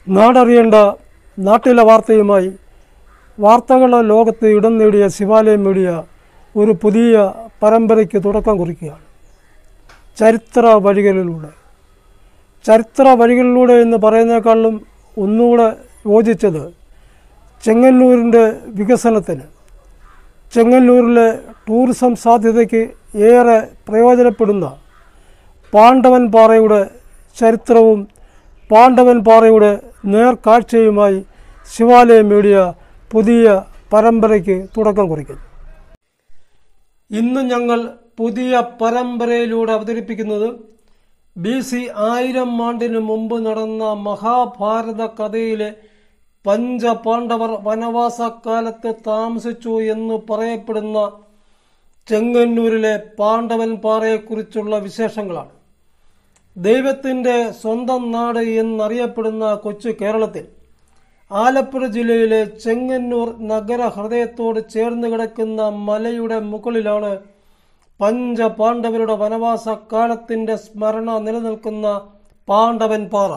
നാടറിയേണ്ട നാട്ടിലെ വാർത്തയുമായി വാർത്തകളുടെ ലോകത്ത് ഇടം നേടിയ ശിവാലയം മീഡിയ ഒരു പുതിയ പരമ്പരയ്ക്ക് തുടക്കം കുറിക്കുകയാണ് ചരിത്ര വഴികളിലൂടെ ചരിത്ര വഴികളിലൂടെ എന്ന് പറയുന്നേക്കാളും ഒന്നുകൂടെ യോജിച്ചത് ചെങ്ങന്നൂരിൻ്റെ വികസനത്തിന് ചെങ്ങന്നൂരിലെ ടൂറിസം സാധ്യതയ്ക്ക് ഏറെ പ്രയോജനപ്പെടുന്ന പാണ്ഡവൻ പാറയുടെ ചരിത്രവും പാണ്ഡവൻ പാറയുടെ നേർക്കാഴ്ചയുമായി ശിവാലയ മീഡിയ പുതിയ പരമ്പരയ്ക്ക് തുടക്കം കുറിക്കുന്നു ഇന്ന് ഞങ്ങൾ പുതിയ പരമ്പരയിലൂടെ അവതരിപ്പിക്കുന്നത് ബി സി ആയിരം ആണ്ടിന് മുമ്പ് നടന്ന മഹാഭാരത കഥയിലെ പഞ്ചപാണ്ഡവർ വനവാസക്കാലത്ത് താമസിച്ചു എന്ന് പറയപ്പെടുന്ന ചെങ്ങന്നൂരിലെ പാണ്ഡവൻ പാറയെക്കുറിച്ചുള്ള വിശേഷങ്ങളാണ് ദൈവത്തിൻ്റെ സ്വന്തം നാട് എന്നറിയപ്പെടുന്ന കൊച്ചു കേരളത്തിൽ ആലപ്പുഴ ജില്ലയിലെ ചെങ്ങന്നൂർ നഗര ഹൃദയത്തോട് ചേർന്ന് കിടക്കുന്ന മലയുടെ മുകളിലാണ് പഞ്ചപാണ്ഡവരുടെ വനവാസക്കാലത്തിന്റെ സ്മരണ നിലനിൽക്കുന്ന പാണ്ഡവൻ പാറ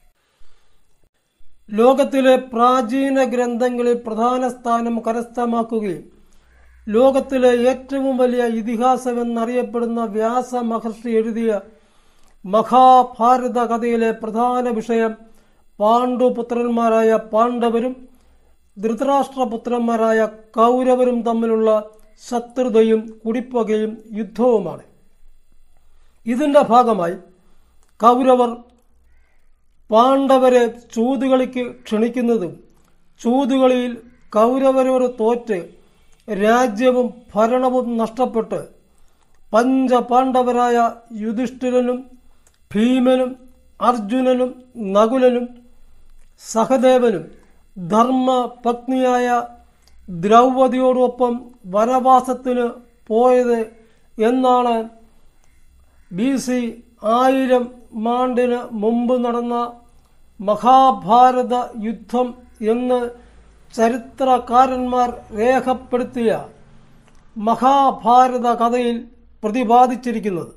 ലോകത്തിലെ പ്രാചീന ഗ്രന്ഥങ്ങളിൽ പ്രധാന സ്ഥാനം കരസ്ഥമാക്കുകയും ലോകത്തിലെ ഏറ്റവും വലിയ ഇതിഹാസമെന്നറിയപ്പെടുന്ന വ്യാസ മഹർഷി എഴുതിയ മഹാഭാരത കഥയിലെ പ്രധാന വിഷയം പാണ്ഡുപുത്രന്മാരായ പാണ്ഡവരും ധൃതരാഷ്ട്രപുത്രന്മാരായ കൗരവരും തമ്മിലുള്ള ശത്രുതയും കുടിപ്പകയും യുദ്ധവുമാണ് ഇതിന്റെ ഭാഗമായി കൗരവർ പാണ്ഡവരെ ചൂതുകളിക്ക് ക്ഷണിക്കുന്നതും ചൂതുകളിയിൽ കൗരവരോട് തോറ്റ് രാജ്യവും ഭരണവും നഷ്ടപ്പെട്ട് പഞ്ചപാണ്ഡവരായ യുധിഷ്ഠിരനും ഭീമനും അർജുനനും നകുലനും സഹദേവനും ധർമ്മപത്നിയായ ദ്രൗപതിയോടൊപ്പം വനവാസത്തിന് പോയത് എന്നാണ് ബി സി ആയിരം ആണ്ടിന് മുമ്പ് നടന്ന മഹാഭാരത യുദ്ധം എന്ന് ചരിത്രകാരന്മാർ രേഖപ്പെടുത്തിയ മഹാഭാരത കഥയിൽ പ്രതിപാദിച്ചിരിക്കുന്നത്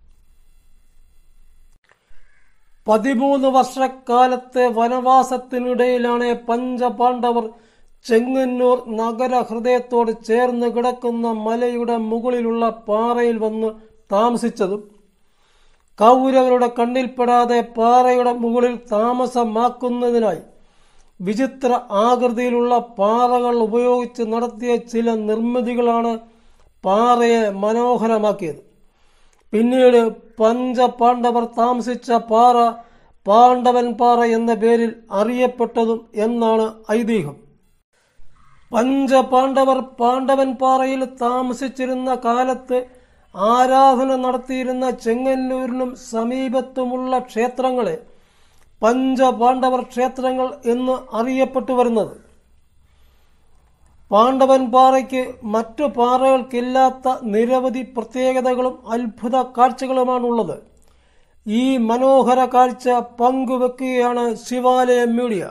പതിമൂന്ന് വർഷക്കാലത്തെ വനവാസത്തിനിടയിലാണ് പഞ്ചപാണ്ഡവർ ചെങ്ങന്നൂർ നഗര ഹൃദയത്തോട് ചേർന്ന് കിടക്കുന്ന മലയുടെ മുകളിലുള്ള പാറയിൽ വന്ന് താമസിച്ചതും കൗരവരുടെ കണ്ണിൽപ്പെടാതെ പാറയുടെ മുകളിൽ താമസമാക്കുന്നതിനായി വിചിത്ര ആകൃതിയിലുള്ള പാറകൾ ഉപയോഗിച്ച് നടത്തിയ ചില നിർമ്മിതികളാണ് പാറയെ മനോഹരമാക്കിയത് പിന്നീട് പഞ്ചപാണ്ഡവർ താമസിച്ച പാറ പാണ്ഡവൻ പാറ എന്ന പേരിൽ അറിയപ്പെട്ടതും എന്നാണ് ഐതിഹ്യം പഞ്ചപാണ്ഡവർ പാണ്ഡവൻ പാറയിൽ താമസിച്ചിരുന്ന കാലത്ത് ആരാധന നടത്തിയിരുന്ന ചെങ്ങന്നൂരിനും സമീപത്തുമുള്ള ക്ഷേത്രങ്ങളെ പഞ്ചപാണ്ഡവർ ക്ഷേത്രങ്ങൾ എന്ന് അറിയപ്പെട്ടു വരുന്നത് പാണ്ഡവൻ പാറയ്ക്ക് മറ്റു പാറകൾക്കില്ലാത്ത നിരവധി പ്രത്യേകതകളും അത്ഭുത കാഴ്ചകളുമാണുള്ളത് ഈ മനോഹര കാഴ്ച പങ്കുവെക്കുകയാണ് ശിവാലയം മീഡിയ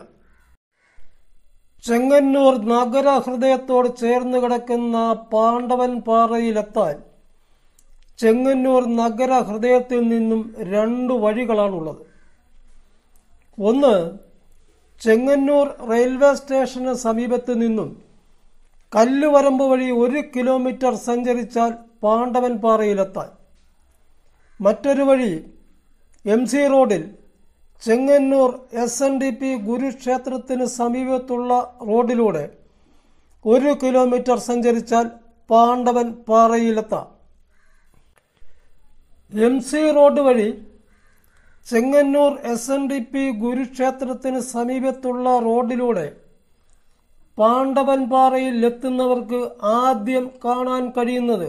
ചെങ്ങന്നൂർ നഗര ഹൃദയത്തോട് ചേർന്ന് കിടക്കുന്ന പാണ്ഡവൻ പാറയിലെത്താൻ ചെങ്ങന്നൂർ നഗര ഹൃദയത്തിൽ നിന്നും രണ്ടു വഴികളാണുള്ളത് ഒന്ന് ചെങ്ങന്നൂർ റെയിൽവേ സ്റ്റേഷന് സമീപത്ത് നിന്നും കല്ലുവരമ്പ് വഴി ഒരു കിലോമീറ്റർ സഞ്ചരിച്ചാൽ പാണ്ഡവൻ പാറയിലെത്താൻ മറ്റൊരു വഴി എം സി റോഡിൽ Chengannur S N D P ഗുരുക്ഷേത്രത്തിന് സമീപത്തുള്ള റോഡിലൂടെ ഒരു കിലോമീറ്റർ സഞ്ചരിച്ചാൽ പാണ്ഡവൻ പാറയിലെത്താം എം സി റോഡ് വഴി Chengannur S N D P ഗുരുക്ഷേത്രത്തിന് സമീപത്തുള്ള റോഡിലൂടെ പാണ്ഡവൻ പാറയിൽ എത്തുന്നവർക്ക് ആദ്യം കാണാൻ കഴിയുന്നത്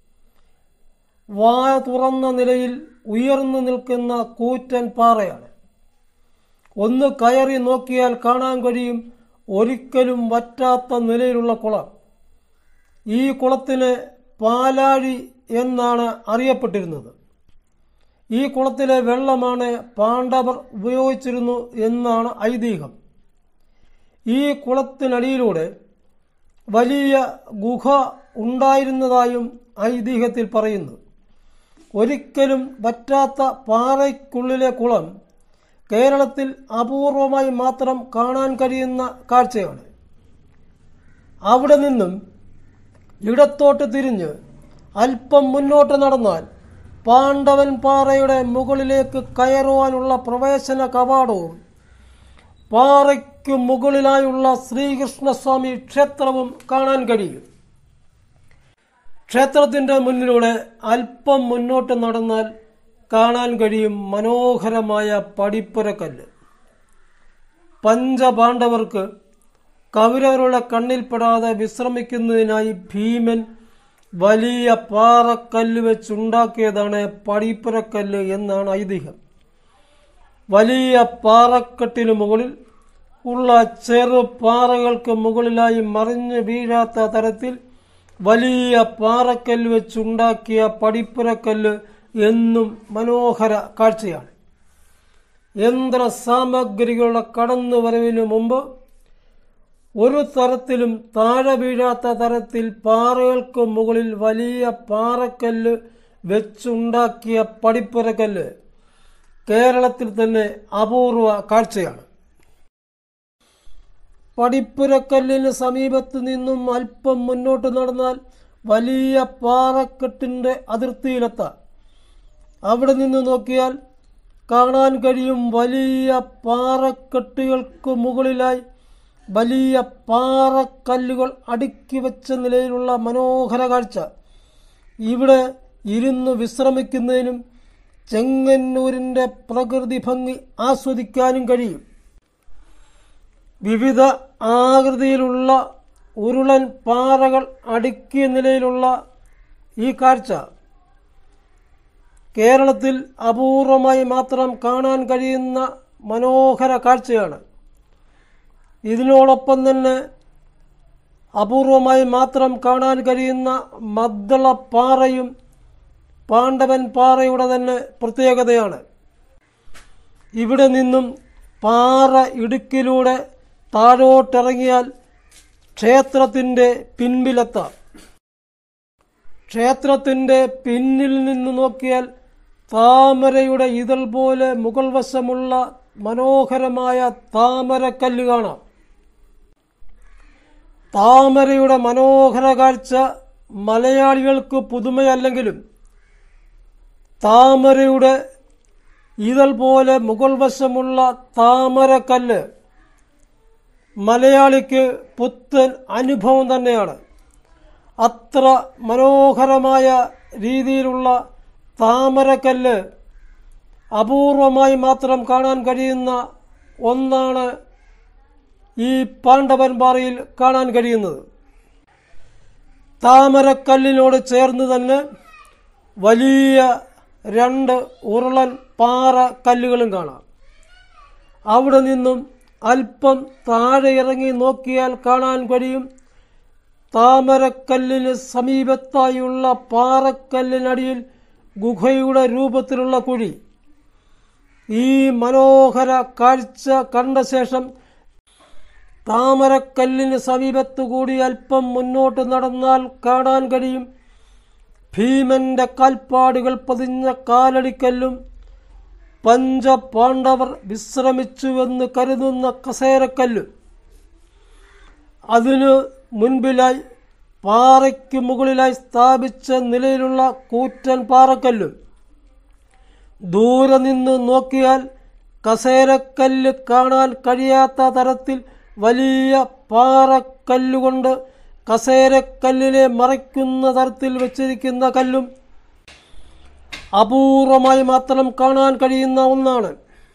വായ തുറന്ന നിലയിൽ ഉയർന്നു നിൽക്കുന്ന കൂറ്റൻ പാറയാണ് ഒന്ന് കയറി നോക്കിയാൽ കാണാൻ കഴിയും ഒരിക്കലും വറ്റാത്ത നിലയിലുള്ള കുളം ഈ കുളത്തിന് പാലാഴി എന്നാണ് അറിയപ്പെട്ടിരുന്നത് ഈ കുളത്തിലെ വെള്ളമാണ് പാണ്ഡവർ ഉപയോഗിച്ചിരുന്നു എന്നാണ് ഐതിഹ്യം ഈ കുളത്തിനടിയിലൂടെ വലിയ ഗുഹ ഉണ്ടായിരുന്നതായും ഐതിഹ്യത്തിൽ പറയുന്നു ഒരിക്കലും വറ്റാത്ത പാറയ്ക്കുള്ളിലെ കുളം കേരളത്തിൽ അപൂർവമായി മാത്രം കാണാൻ കഴിയുന്ന കാഴ്ചയാണ് അവിടെ നിന്നും ഇടത്തോട്ട് തിരിഞ്ഞ് അല്പം മുന്നോട്ട് നടന്നാൽ പാണ്ഡവൻ പാറയുടെ മുകളിലേക്ക് കയറുവാനുള്ള പ്രവേശന കവാടവും പാറയ്ക്ക് മുകളിലായുള്ള ശ്രീകൃഷ്ണസ്വാമി ക്ഷേത്രവും കാണാൻ കഴിയും ക്ഷേത്രത്തിന്റെ മുന്നിലൂടെ അല്പം മുന്നോട്ട് നടന്നാൽ കാണാൻ കഴിയും മനോഹരമായ പടിപ്പുരക്കല്ല് പഞ്ചപാണ്ഡവർക്ക് കൗരവരുടെ കണ്ണിൽപ്പെടാതെ വിശ്രമിക്കുന്നതിനായി ഭീമൻ വലിയ പാറക്കല്ല് വെച്ചുണ്ടാക്കിയതാണ് പടിപ്പുരക്കല്ല് എന്നാണ് ഐതിഹ്യം വലിയ പാറക്കെട്ടിനു മുകളിൽ ഉള്ള ചെറു പാറകൾക്ക് മുകളിലായി മറിഞ്ഞു വീഴാത്ത തരത്തിൽ വലിയ പാറക്കല്ല് വെച്ചുണ്ടാക്കിയ പടിപ്പുരക്കല്ല് എന്നും മനോഹര കാഴ്ചയാണ് യന്ത്ര സാമഗ്രികളുടെ കടന്നുവരവിനു മുമ്പ് ഒരു തരത്തിലും താഴെ വീഴാത്ത തരത്തിൽ പാറകൾക്ക് മുകളിൽ വലിയ പാറക്കല്ല് വെച്ചുണ്ടാക്കിയ പടിപ്പുരക്കല്ല് കേരളത്തിൽ തന്നെ അപൂർവ കാഴ്ചയാണ് പടിപ്പുരക്കല്ലിന് സമീപത്ത് നിന്നും അല്പം മുന്നോട്ട് നടന്നാൽ വലിയ പാറക്കെട്ടിന്റെ അതിർത്തിയിലെത്താം അവിടെ നിന്ന് നോക്കിയാൽ കാണാൻ കഴിയും വലിയ പാറക്കെട്ടുകൾക്ക് മുകളിലായി വലിയ പാറക്കല്ലുകൾ അടുക്കി വെച്ച നിലയിലുള്ള മനോഹര കാഴ്ച ഇവിടെ ഇരുന്ന് വിശ്രമിക്കുന്നതിനും ചെങ്ങന്നൂരിന്റെ പ്രകൃതി ഭംഗി ആസ്വദിക്കാനും കഴിയും വിവിധ ആകൃതിയിലുള്ള ഉരുളൻ പാറകൾ അടുക്കിയ നിലയിലുള്ള ഈ കാഴ്ച കേരളത്തിൽ അപൂർവമായി മാത്രം കാണാൻ കഴിയുന്ന മനോഹര കാഴ്ചയാണ് ഇതിനോടൊപ്പം തന്നെ അപൂർവമായി മാത്രം കാണാൻ കഴിയുന്ന മദ്ദള പാറയും പാണ്ഡവൻ പാറയുടെ തന്നെ പ്രത്യേകതയാണ് ഇവിടെ നിന്നും പാറ ഇടുക്കിലൂടെ താഴോട്ടിറങ്ങിയാൽ ക്ഷേത്രത്തിന്റെ പിൻപിലെത്താം ക്ഷേത്രത്തിന്റെ പിന്നിൽ നിന്ന് നോക്കിയാൽ താമരയുടെ ഇതൾ പോലെ മുകൾ വശമുള്ള മനോഹരമായ താമരക്കല്ല് കാണാം താമരയുടെ മനോഹര കാഴ്ച മലയാളികൾക്ക് പുതുമയല്ലെങ്കിലും താമരയുടെ ഇതൾ പോലെ മുകൾ വശമുള്ള താമരക്കല്ല് മലയാളിക്ക് പുത്തൻ അനുഭവം തന്നെയാണ് അത്ര മനോഹരമായ രീതിയിലുള്ള താമരക്കല്ല് അപൂർവമായി മാത്രം കാണാൻ കഴിയുന്ന ഒന്നാണ് ഈ പാണ്ഡവൻ പാറയിൽ കാണാൻ കഴിയുന്നത് താമരക്കല്ലിനോട് ചേർന്ന് തന്നെ വലിയ രണ്ട് ഉരുളൻ പാറ കല്ലുകളും കാണാം അവിടെ നിന്നും അല്പം താഴെ ഇറങ്ങി നോക്കിയാൽ കാണാൻ കഴിയും താമരക്കല്ലിന് സമീപത്തായുള്ള പാറക്കല്ലിനടിയിൽ ഗുഹയുടെ രൂപത്തിലുള്ള കുഴി ഈ മനോഹര കാഴ്ച കണ്ട ശേഷം താമരക്കല്ലിന് സമീപത്തുകൂടി അല്പം മുന്നോട്ട് നടന്നാൽ കാണാൻ കഴിയും ഭീമന്റെ കാൽപ്പാടുകൾ പതിഞ്ഞ കാലടിക്കല്ലും പഞ്ചപാണ്ഡവർ വിശ്രമിച്ചുവെന്ന് കരുതുന്ന കസേരക്കല്ലും അതിനു മുൻപിലായി പാറയ്ക്ക് മുകളിലായി സ്ഥാപിച്ച നിലയിലുള്ള കൂറ്റൻ പാറക്കല്ലും ദൂരെ നിന്ന് നോക്കിയാൽ കസേരക്കല്ല് കാണാൻ കഴിയാത്ത തരത്തിൽ വലിയ പാറക്കല്ലുകൊണ്ട് കസേരക്കല്ലിനെ മറയ്ക്കുന്ന തരത്തിൽ വെച്ചിരിക്കുന്ന കല്ലും അപൂർവമായി മാത്രം കാണാൻ കഴിയുന്ന ഒന്നാണ്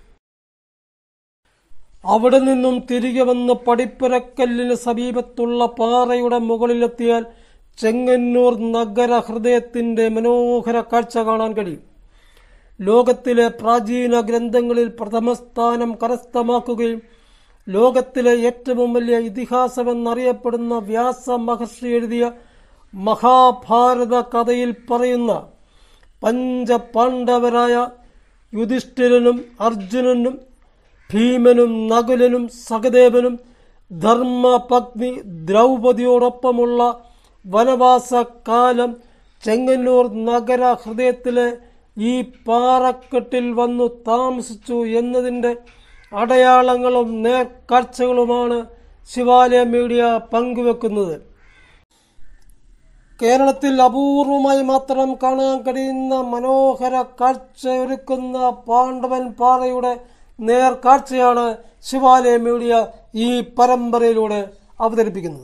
അവിടെ നിന്നും തിരികെ വന്ന് പടിപ്പുരക്കല്ലിന് സമീപത്തുള്ള പാറയുടെ മുകളിലെത്തിയാൽ ചെങ്ങന്നൂർ നഗര ഹൃദയത്തിന്റെ മനോഹര കാഴ്ച കാണാൻ കഴിയും ലോകത്തിലെ പ്രാചീന ഗ്രന്ഥങ്ങളിൽ പ്രഥമസ്ഥാനം കരസ്ഥമാക്കുകയും ലോകത്തിലെ ഏറ്റവും വലിയ ഇതിഹാസമെന്നറിയപ്പെടുന്ന വ്യാസ മഹർഷി എഴുതിയ മഹാഭാരത കഥയിൽ പറയുന്ന പഞ്ചപാണ്ഡവരായ യുധിഷ്ഠിരനും അർജുനനും ഭീമനും നകുലനും സഹദേവനും ധർമ്മപത്നി ദ്രൗപതിയോടൊപ്പമുള്ള വനവാസകാലം ചെങ്ങന്നൂർ നഗര ഹൃദയത്തിലെ ഈ പാറക്കെട്ടിൽ വന്നു താമസിച്ചു എന്നതിൻ്റെ അടയാളങ്ങളും നേർക്കാഴ്ചകളുമാണ് ശിവാലയ മീഡിയ പങ്കുവെക്കുന്നത് കേരളത്തിൽ അപൂർവമായി മാത്രം കാണാൻ കഴിയുന്ന മനോഹര കാഴ്ചയൊരുക്കുന്ന പാണ്ഡവൻ പാറയുടെ നേർക്കാഴ്ചയാണ് ശിവാലയ മീഡിയ ഈ പരമ്പരയിലൂടെ അവതരിപ്പിക്കുന്നത്